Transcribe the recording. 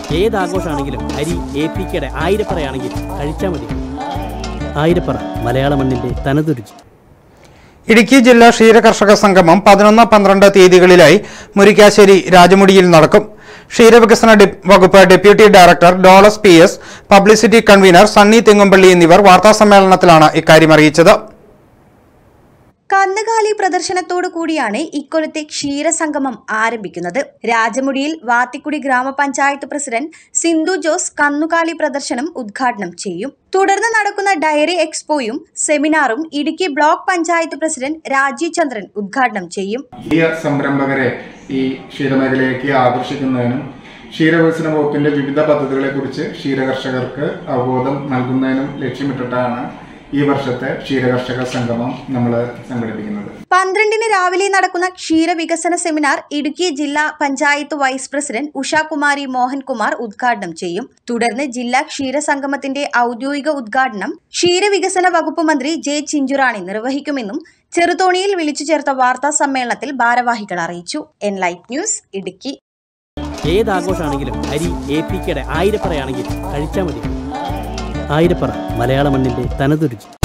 ഏത് ആഘോഷമാണെങ്കിലും അരി A P കെയുടെ ആയിരപ്പറയാണെങ്കിൽ കഴിച്ചാൽ മതി ആയിരപ്പറ മലയാള മണ്ണിൻ്റെ തനതുരുചി ഇടുക്കി ജില്ലാ ക്ഷീരകർഷക സംഗമം പതിനൊന്ന് പന്ത്രണ്ട് തീയതികളിലായി മുരിക്കാശ്ശേരി രാജമുടിയിൽ നടക്കും ക്ഷീരവികസന ഡി- വകുപ്പ് ഡെപ്യൂട്ടി ഡയറക്ടർ ഡോളസ് P S publicity convener Sunny Thengumpally എന്നിവർ വാർത്താസമ്മേളനത്തിലാണ് ഇക്കാര്യം അറിയിച്ചത് കന്നുകാലി പ്രദർശനത്തോടു കൂടിയാണ് ഇക്കൊല്ലത്തെ ക്ഷീരസംഗമം ആരംഭിക്കുന്നത് രാജമുടിയിൽ വാത്തിക്കുടി ഗ്രാമപഞ്ചായത്ത് പ്രസിഡന്റ് സിന്ധു ജോസ് കന്നുകാലി പ്രദർശനം ഉദ്ഘാടനം ചെയ്യും തുടർന്ന് നടക്കുന്ന ഡയറി എക്സ്പോയും സെമിനാറും ഇടുക്കി ബ്ലോക്ക് പഞ്ചായത്ത് പ്രസിഡന്റ് രാജീവ് ചന്ദ്രൻ ഉദ്ഘാടനം ചെയ്യും പുതിയ സംരംഭകരെ ഈ ക്ഷീരമേഖലയിലേക്ക് ആകർഷിക്കുന്നതിനും ക്ഷീരവികസന വകുപ്പിന്റെ വിവിധ പദ്ധതികളെക്കുറിച്ച് ക്ഷീരകർഷകർക്ക് അവബോധം നൽകുന്നതിനും ലക്ഷ്യമിട്ടിട്ടാണ് ഈ വർഷത്തെ ക്ഷീരകർഷക സംഗമം നമ്മൾ സംഘടിപ്പിക്കുന്നത് പന്ത്രണ്ടിന് രാവിലെ നടക്കുന്ന ക്ഷീരവികസന സെമിനാർ ഇടുക്കി ജില്ലാ പഞ്ചായത്ത് വൈസ് പ്രസിഡന്റ് ഉഷാകുമാരി മോഹൻകുമാർ ഉദ്ഘാടനം ചെയ്യും തുടർന്ന് ജില്ലാ ക്ഷീരസംഗമത്തിന്റെ ഔദ്യോഗിക ഉദ്ഘാടനം ക്ഷീരവികസന വകുപ്പ് മന്ത്രി ജെ ചിഞ്ചുറാണി നിർവഹിക്കുമെന്നും ചെറുതോണിയിൽ വിളിച്ചു ചേർത്ത വാർത്താ സമ്മേളനത്തിൽ ഭാരവാഹികൾ അറിയിച്ചു എൻ ലൈറ്റ് ന്യൂസ് ഇടുക്കി ഏത് ആഘോഷമാണെങ്കിലും അരി എ പി കെയുടെ ആയിരപ്പറയാണെങ്കിൽ കഴിച്ചാൽ മതി ആയിരപ്പറ മലയാള മണ്ണിൻ്റെ തനതുരുചി